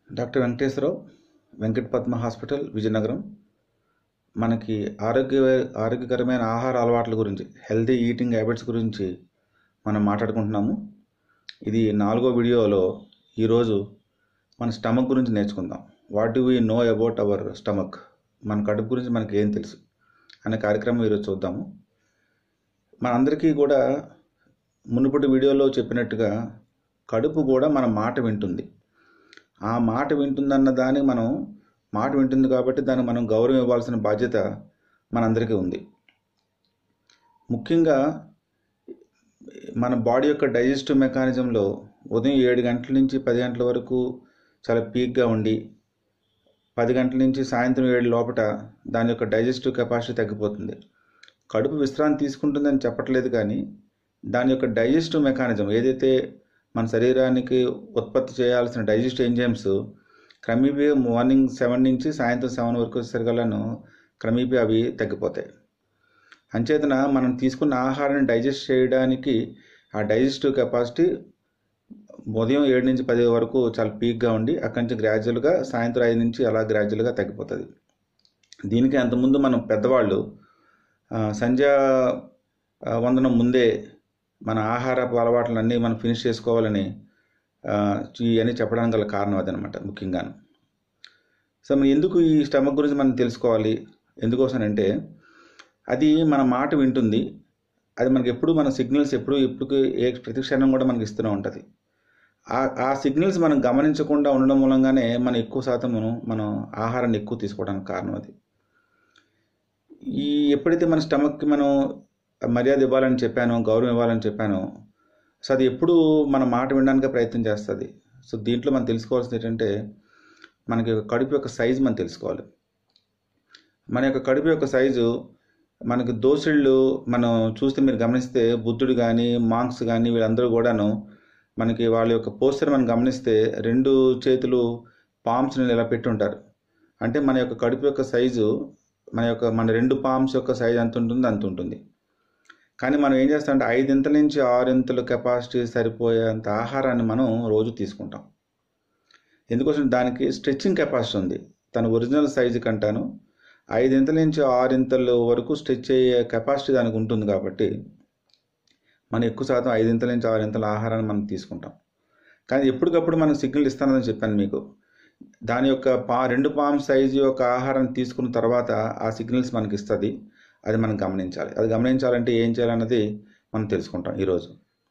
doctor Venkateswara Rao Venkata Padma hospital Vizianagaram మనకి ఆరోగ్య ఆరోగ్యకరమైన ఆహార అలవాట్ల గురించి హెల్తీ ఈటింగ్ హ్యాబిట్స్ గురించి మనం మాట్లాడుకుంటున్నాము ఇది నాలుగో వీడియోలో ఈరోజు మన స్టమక్ గురించి నేర్చుకుందాం what do we know about our stomach మన కడుపు గురించి మనకి ఏం తెలుసు అనే కార్యక్రమం ఈరోజు చూద్దాము మనందరికీ కూడా మునుపటి వీడియోలో చెప్పినట్టుగా కడుపు కూడా మన మాట వింటుంది ఆ మాట వింటుందన్న దానికి మనం మాట వింటుంది కాబట్టి దానికి మనం గౌరవం ఇవ్వాల్సిన బాధ్యత మనందరికీ ఉంది ముఖ్యంగా మన బాడీ యొక్క డైజెస్టివ్ మెకానిజంలో ఉదయం ఏడు గంటల నుంచి పది గంటల వరకు చాలా పీక్గా ఉండి పది గంటల నుంచి సాయంత్రం ఏడు లోపల దాని యొక్క డైజెస్టివ్ కెపాసిటీ తగ్గిపోతుంది కడుపు విశ్రాంతి తీసుకుంటుందని చెప్పట్లేదు కానీ దాని యొక్క డైజెస్టివ్ మెకానిజం ఏదైతే మన శరీరానికి ఉత్పత్తి చేయాల్సిన డైజెస్ట్ ఎంజైమ్స్ క్రమేపీ మార్నింగ్ సెవెన్ నుంచి సాయంత్రం సెవెన్ వరకు వచ్చేసరికల్లాను క్రమేపీ అవి తగ్గిపోతాయి అంచేతన మనం తీసుకున్న ఆహారాన్ని డైజెస్ట్ చేయడానికి ఆ డైజెస్టివ్ కెపాసిటీ ఉదయం ఏడు నుంచి పది వరకు చాలా పీక్గా ఉండి అక్కడి నుంచి గ్రాడ్యువల్గా సాయంత్రం ఐదు నుంచి అలా గ్రాడ్యువల్గా తగ్గిపోతుంది దీనికి అంతకుముందు మనం పెద్దవాళ్ళు సంధ్యా వందనం ముందే మన ఆహారపు అలవాట్లన్నీ మనం ఫినిష్ చేసుకోవాలని ఇవన్నీ చెప్పడానికి గల కారణం అదనమాట ముఖ్యంగా సో మనం ఎందుకు ఈ స్టమక్ గురించి మనం తెలుసుకోవాలి ఎందుకోసం అంటే అది మన మాట వింటుంది అది మనకి ఎప్పుడు మన సిగ్నల్స్ ఎప్పుడు ఎప్పుడు ఏ ప్రతి క్షణం కూడా మనకి ఇస్తూనే ఉంటుంది ఆ ఆ సిగ్నల్స్ మనం గమనించకుండా ఉండడం మూలంగానే మనం ఎక్కువ శాతం మనం మనం ఆహారాన్ని ఎక్కువ తీసుకోవడానికి కారణం అది ఈ ఎప్పుడైతే మన స్టమక్కి మనం మర్యాద ఇవ్వాలని చెప్పానో గౌరవం ఇవ్వాలని చెప్పానో సో అది ఎప్పుడు మన మాట వినడానికి ప్రయత్నం చేస్తుంది సో దీంట్లో మనం తెలుసుకోవాల్సింది ఏంటంటే మనకి కడుపు యొక్క సైజు మనం తెలుసుకోవాలి మన యొక్క కడుపు యొక్క సైజు మనకి దోసిళ్ళు మనం చూస్తే మీరు గమనిస్తే బుద్ధుడు కానీ మాంక్స్ కానీ వీళ్ళందరూ కూడాను మనకి వాళ్ళ యొక్క పోస్టర్ మనం గమనిస్తే రెండు చేతులు పామ్స్ని ఇలా పెట్టి ఉంటారు అంటే మన యొక్క కడుపు యొక్క సైజు మన యొక్క మన రెండు పామ్స్ యొక్క సైజ్ ఎంత ఉంటుంది అంత ఉంటుంది కానీ మనం ఏం చేస్తామంటే ఐదింతల నుంచి ఆరింతల కెపాసిటీ సరిపోయేంత ఆహారాన్ని మనం రోజు తీసుకుంటాం ఎందుకోసం దానికి స్ట్రెచ్చింగ్ కెపాసిటీ ఉంది తన ఒరిజినల్ సైజు కంటాను ఐదింతల నుంచి ఆరింతల వరకు స్ట్రెచ్ అయ్యే కెపాసిటీ దానికి ఉంటుంది కాబట్టి మనం ఎక్కువ శాతం ఐదింతల నుంచి ఆరింతల ఆహారాన్ని మనం తీసుకుంటాం కానీ ఎప్పటికప్పుడు మనం సిగ్నల్ ఇస్తానని చెప్పాను మీకు దాని యొక్క పా రెండు పామ్ సైజు యొక్క ఆహారం తీసుకున్న తర్వాత ఆ సిగ్నల్స్ మనకి ఇస్తుంది అది మనం గమనించాలి అది గమనించాలంటే ఏం చేయాలన్నది మనం తెలుసుకుంటాం ఈరోజు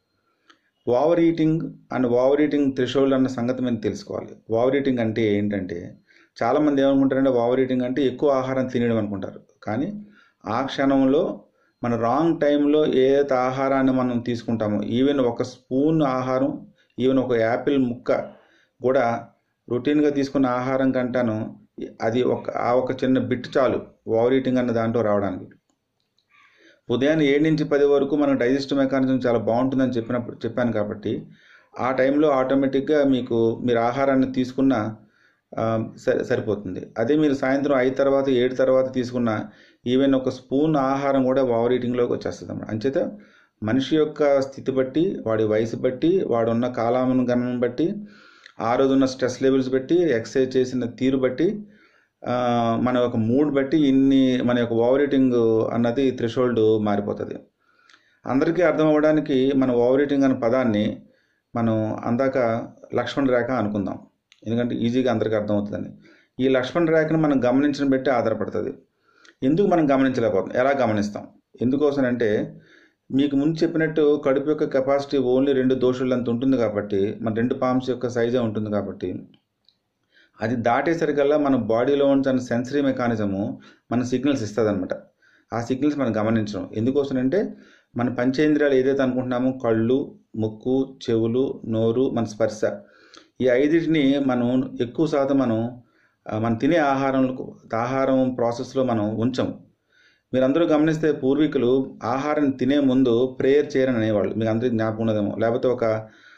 over eating and over eating threshold అన్న సంగతి మేము తెలుసుకోవాలి ఓవర్ ఈటింగ్ అంటే ఏంటంటే చాలామంది ఏమనుకుంటారంటే ఓవర్ ఈటింగ్ అంటే ఎక్కువ ఆహారం తినడం అనుకుంటారు కానీ ఆ క్షణంలో మన రాంగ్ టైంలో ఏదైతే ఆహారాన్ని మనం తీసుకుంటామో ఈవెన్ ఒక స్పూన్ ఆహారం ఈవెన్ ఒక యాపిల్ ముక్క కూడా రొటీన్గా తీసుకున్న ఆహారం కంటాను అది ఒక ఆ ఒక చిన్న బిట్ చాలు ఓవర్ ఈటింగ్ అన్న దాంట్లో రావడానికి ఉదయాన్నే ఏడు నుంచి పది వరకు మన డైజెస్టివ్ మెకానిజం చాలా బాగుంటుందని చెప్పినప్పుడు చెప్పాను కాబట్టి ఆ టైంలో ఆటోమేటిక్గా మీకు మీరు ఆహారాన్ని తీసుకున్న సరి సరిపోతుంది అదే మీరు సాయంత్రం ఐదు తర్వాత ఏడు తర్వాత తీసుకున్న ఈవెన్ ఒక స్పూన్ ఆహారం కూడా ఓవర్ ఈటింగ్లోకి వచ్చేస్తుంది అన్నమాట అంచేత మనిషి యొక్క స్థితి బట్టి వాడి వయసు బట్టి వాడున్న కాలామను గణనం బట్టి ఆ రోజు ఉన్న స్ట్రెస్ లెవెల్స్ బట్టి ఎక్సర్సైజ్ చేసిన తీరు బట్టి మన యొక్క మూడ్ బట్టి ఇన్ని మన యొక్క ఓవర్ ఈటింగ్ అన్నది థ్రెషోల్డ్ మారిపోతుంది అందరికీ అర్థం అవ్వడానికి మన ఓవర్ ఈటింగ్ అనే పదాన్ని మనం అందాక లక్ష్మణ్ రేఖ అనుకుందాం ఎందుకంటే ఈజీగా అందరికీ అర్థమవుతుందని ఈ లక్ష్మణ్ రేఖను మనం గమనించిన బట్టి ఆధారపడుతుంది ఎందుకు మనం గమనించలేకపోతాం ఎలా గమనిస్తాం ఎందుకోసం అంటే మీకు ముందు చెప్పినట్టు కడుపు యొక్క కెపాసిటీ ఓన్లీ రెండు దోషులు అంత ఉంటుంది కాబట్టి మన రెండు పామ్స్ యొక్క సైజే ఉంటుంది కాబట్టి అది దాటేసరికల్లా మన బాడీలో ఉన్న సెన్సరీ మెకానిజము మన సిగ్నల్స్ ఇస్తుంది అనమాట ఆ సిగ్నల్స్ మనం గమనించడం ఎందుకోసం అంటే మన పంచేంద్రియాలు ఏదైతే అనుకుంటున్నామో కళ్ళు ముక్కు చెవులు నోరు మన స్పర్శ ఈ ఐదిటిని మనం ఎక్కువ శాతం మనం మనం తినే ఆహారం ఆహారం ప్రాసెస్లో మనం ఉంచం మీరందరూ గమనిస్తే పూర్వీకులు ఆహారం తినే ముందు ప్రేయర్ చేయరని అనేవాళ్ళు మీకు అందరికీ జ్ఞాపకం ఉన్నదేమో లేకపోతే ఒక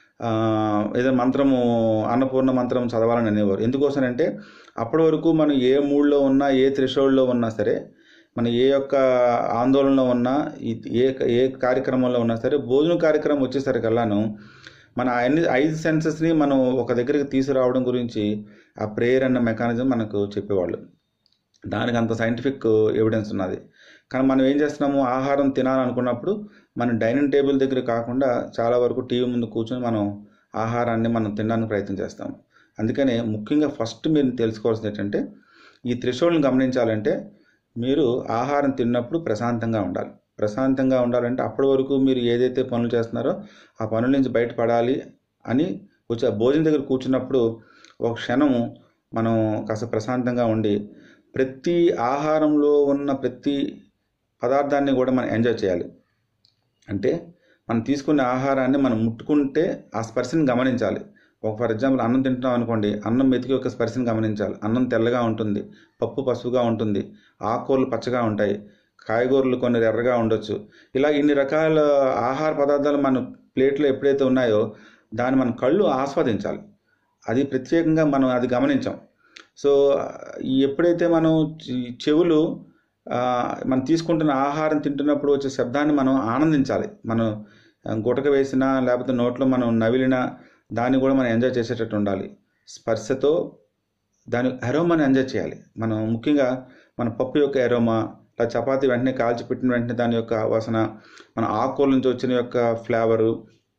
ఏదో మంత్రము అన్నపూర్ణ మంత్రం చదవాలని అనేవారు ఎందుకోసం అంటే అప్పటి వరకు మనం ఏ మూడ్లో ఉన్నా ఏ త్రిశోల్డ్లో ఉన్నా సరే మన ఏ యొక్క ఆందోళనలో ఉన్నా ఏ ఏ కార్యక్రమంలో ఉన్నా సరే భోజన కార్యక్రమం వచ్చేసరికల్లాను మన అన్ని ఐదు సెన్సెస్ని మనం ఒక దగ్గరికి తీసుకురావడం గురించి ఆ ప్రేయర్ అన్న మెకానిజం మనకు చెప్పేవాళ్ళు దానికి అంత సైంటిఫిక్ ఎవిడెన్స్ ఉన్నది కానీ మనం ఏం చేస్తున్నాము ఆహారం తినాలనుకున్నప్పుడు మన డైనింగ్ టేబుల్ దగ్గర కాకుండా చాలా వరకు టీవీ ముందు కూర్చొని మనం ఆహారాన్ని మనం తినడానికి ప్రయత్నం చేస్తాం అందుకనే ముఖ్యంగా ఫస్ట్ మీరు తెలుసుకోవాల్సింది ఏంటంటే ఈ త్రిశోల్ని గమనించాలంటే మీరు ఆహారం తిన్నప్పుడు ప్రశాంతంగా ఉండాలి ప్రశాంతంగా ఉండాలంటే అప్పటి వరకు మీరు ఏదైతే పనులు చేస్తున్నారో ఆ పనుల నుంచి బయటపడాలి అని వచ్చి ఆ భోజనం దగ్గర కూర్చున్నప్పుడు ఒక క్షణము మనం కాస్త ప్రశాంతంగా ఉండి ప్రతి ఆహారంలో ఉన్న ప్రతి పదార్థాన్ని కూడా మనం ఎంజాయ్ చేయాలి అంటే మనం తీసుకునే ఆహారాన్ని మనం ముట్టుకుంటే ఆ స్పర్శని గమనించాలి ఒక ఫర్ ఎగ్జాంపుల్ అన్నం తింటున్నాం అనుకోండి అన్నం మెతికి యొక్క స్పర్శని గమనించాలి అన్నం తెల్లగా ఉంటుంది పప్పు పసుపుగా ఉంటుంది ఆకుకూరలు పచ్చగా ఉంటాయి కాయగూరలు కొన్ని ఎర్రగా ఉండొచ్చు ఇలా ఇన్ని రకాల ఆహార పదార్థాలు మన ప్లేట్లో ఎప్పుడైతే ఉన్నాయో దాన్ని మన కళ్ళు ఆస్వాదించాలి అది ప్రత్యేకంగా మనం అది గమనించాం సో ఈ ఎప్పుడైతే మనం ఈ చెవులు ఆ, మనం తీసుకుంటున్న ఆహారం తింటున్నప్పుడు వచ్చే శబ్దాన్ని మనం ఆనందించాలి మనం గుటక వేసినా లేకపోతే నోట్లో మనం నవిలినా దాన్ని కూడా మనం ఎంజాయ్ చేసేటట్టు ఉండాలి స్పర్శతో దాని అరోమాని ఎంజాయ్ చేయాలి మనం ముఖ్యంగా మన పప్పు యొక్క అరోమా ఇలా చపాతీ వెంటనే కాల్చి పెట్టిన వెంటనే దాని యొక్క వాసన మన ఆకుకూరల నుంచి వచ్చిన యొక్క ఫ్లేవరు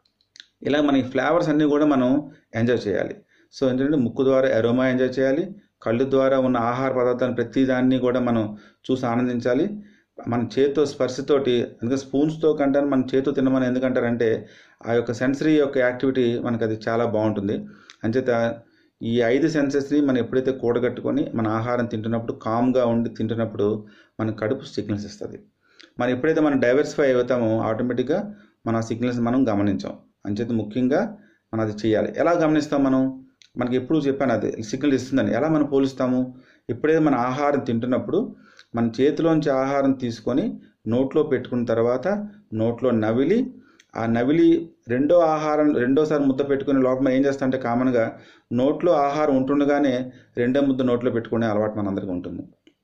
ఇలా మన ఈ ఫ్లేవర్స్ అన్నీ కూడా మనం ఎంజాయ్ చేయాలి సో ఏంటంటే ముక్కు ద్వారా అరోమా ఎంజాయ్ చేయాలి కళ్ళు ద్వారా ఉన్న ఆహార పదార్థాలు ప్రతి దాన్ని కూడా మనం చూసి ఆనందించాలి మన చేతితో స్పర్శతోటి అందుకే స్పూన్స్తో కంటే మన చేతితో తినమని ఎందుకంటారంటే ఆ యొక్క సెన్సరీ యొక్క యాక్టివిటీ మనకు అది చాలా బాగుంటుంది అంచేత ఈ ఐదు సెన్సెస్ని మనం ఎప్పుడైతే కూడగట్టుకొని మన ఆహారం తింటున్నప్పుడు కామ్గా ఉండి తింటున్నప్పుడు మన కడుపు సిగ్నల్స్ ఇస్తుంది మనం ఎప్పుడైతే మనం డైవర్సిఫై అవుతామో ఆటోమేటిక్గా మన సిగ్నల్స్ మనం గమనించాం అంచేత ముఖ్యంగా మనం అది చేయాలి ఎలా గమనిస్తాం మనం మనకి ఎప్పుడు చెప్పాను అది సిగ్నల్ ఇస్తుందని ఎలా మనం పోలుస్తాము ఎప్పుడైతే మన ఆహారం తింటున్నప్పుడు మన చేతిలోంచి ఆహారం తీసుకొని నోట్లో పెట్టుకున్న తర్వాత నోట్లో నవిలి ఆ నవిలి రెండో ఆహారం రెండోసారి ముద్ద పెట్టుకునే లోపల మనం ఏం చేస్తామంటే కామన్గా నోట్లో ఆహారం ఉంటుండగానే రెండో ముద్ద నోట్లో పెట్టుకునే అలవాటు మనందరికీ ఉంటుంది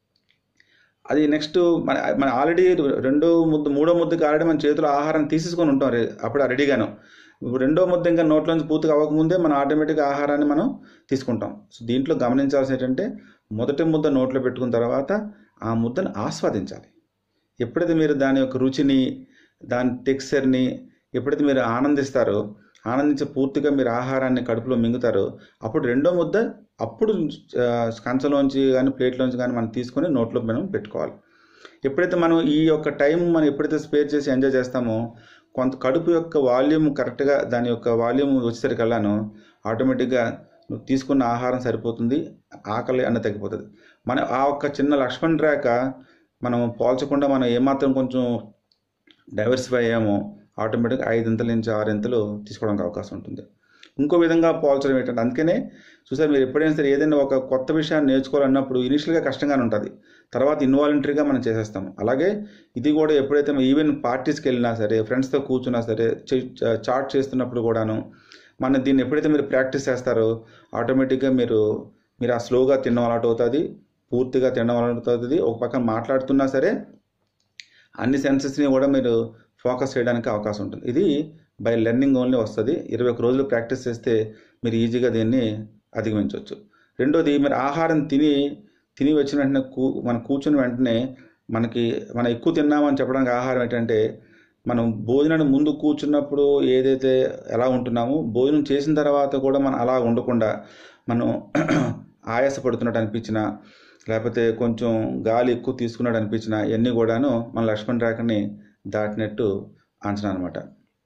అది నెక్స్ట్ మన మన ఆల్రెడీ రెండో ముద్ద మూడో ముద్దకి ఆల్రెడీ మన చేతిలో ఆహారం తీసేసుకొని ఉంటాం రె- అప్పుడు రెడీగాను ఇప్పుడు రెండో ముద్ద ఇంకా నోట్లోంచి పూర్తిగా అవ్వకముందే మనం ఆటోమేటిక్గా ఆహారాన్ని మనం తీసుకుంటాం సో దీంట్లో గమనించాల్సిన ఏంటంటే మొదటి ముద్ద నోట్లో పెట్టుకున్న తర్వాత ఆ ముద్దను ఆస్వాదించాలి ఎప్పుడైతే మీరు దాని యొక్క రుచిని దాని టెక్స్చర్ని ఎప్పుడైతే మీరు ఆనందిస్తారో ఆనందించి పూర్తిగా మీరు ఆహారాన్ని కడుపులో మింగుతారో అప్పుడు రెండో ముద్ద అప్పుడు ఆ, కంచంలోంచి కానీ ప్లేట్లోంచి కానీ మనం తీసుకొని నోట్లో మనం పెట్టుకోవాలి ఎప్పుడైతే మనం ఈ యొక్క టైం మనం ఎప్పుడైతే స్పేర్ చేసి ఎంజాయ్ చేస్తామో కొంత కడుపు యొక్క వాల్యూమ్ కరెక్ట్గా దాని యొక్క వాల్యూమ్ వచ్చేసరికల్లాను ఆటోమేటిక్గా నువ్వు తీసుకున్న ఆహారం సరిపోతుంది ఆకలి అన్న తగ్గిపోతుంది మన ఆ ఒక్క చిన్న లక్ష్మణ్ రేఖ మనం పోల్చకుండా మనం ఏమాత్రం కొంచెం డైవర్సిఫై అయ్యామో ఆటోమేటిక్గా ఐదింతల నుంచి ఆరింతలు తీసుకోవడానికి అవకాశం ఉంటుంది ఇంకో విధంగా పోల్చడం ఏంటంటే అందుకనే చూసారు మీరు ఎప్పుడైనా సరే ఏదైనా ఒక కొత్త విషయాన్ని నేర్చుకోవాలన్నప్పుడు ఇనిషియల్గా కష్టంగానే ఉంటుంది తర్వాత ఇన్వాలంటరీగా మనం చేసేస్తాం అలాగే ఇది కూడా ఎప్పుడైతే ఈవెన్ పార్టీస్కి వెళ్ళినా సరే ఫ్రెండ్స్తో కూర్చున్నా సరే చాట్ చేస్తున్నప్పుడు కూడాను మన దీన్ని ఎప్పుడైతే మీరు ప్రాక్టీస్ చేస్తారో ఆటోమేటిక్గా మీరు మీరు ఆ స్లోగా తినడం అలవాటు అవుతుంది పూర్తిగా తినడం అలవాటు అవుతుంది ఒక పక్కన మాట్లాడుతున్నా సరే అన్ని సెన్సెస్ని కూడా మీరు ఫోకస్ చేయడానికి అవకాశం ఉంటుంది ఇది బై లెర్నింగ్ ఓన్లీ వస్తుంది ఇరవై ఒక రోజులు ప్రాక్టీస్ చేస్తే మీరు ఈజీగా దీన్ని అధిగమించవచ్చు రెండోది మీరు ఆహారం తిని తిని వచ్చిన వెంటనే కూ మనం కూర్చుని వెంటనే మనకి మనం ఎక్కువ తిన్నామని చెప్పడానికి ఆహారం ఏంటంటే మనం భోజనానికి ముందు కూర్చున్నప్పుడు ఏదైతే ఎలా ఉంటున్నామో భోజనం చేసిన తర్వాత కూడా మనం అలా ఉండకుండా మనం ఆయాసపడుతున్నట్టు అనిపించినా లేకపోతే కొంచెం గాలి ఎక్కువ తీసుకున్నట్టు అనిపించినా ఇవన్నీ కూడాను మన లక్ష్మణ్ రేఖని దాటినట్టు అంచనా అనమాట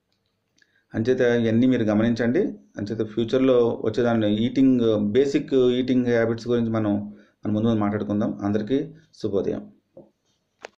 అంచేత ఇవన్నీ మీరు గమనించండి అంచేత ఫ్యూచర్లో వచ్చేదాన్ని ఈటింగ్ బేసిక్ ఈటింగ్ హ్యాబిట్స్ గురించి మనం మన ముందు ముందు మాట్లాడుకుందాం అందరికీ శుభోదయం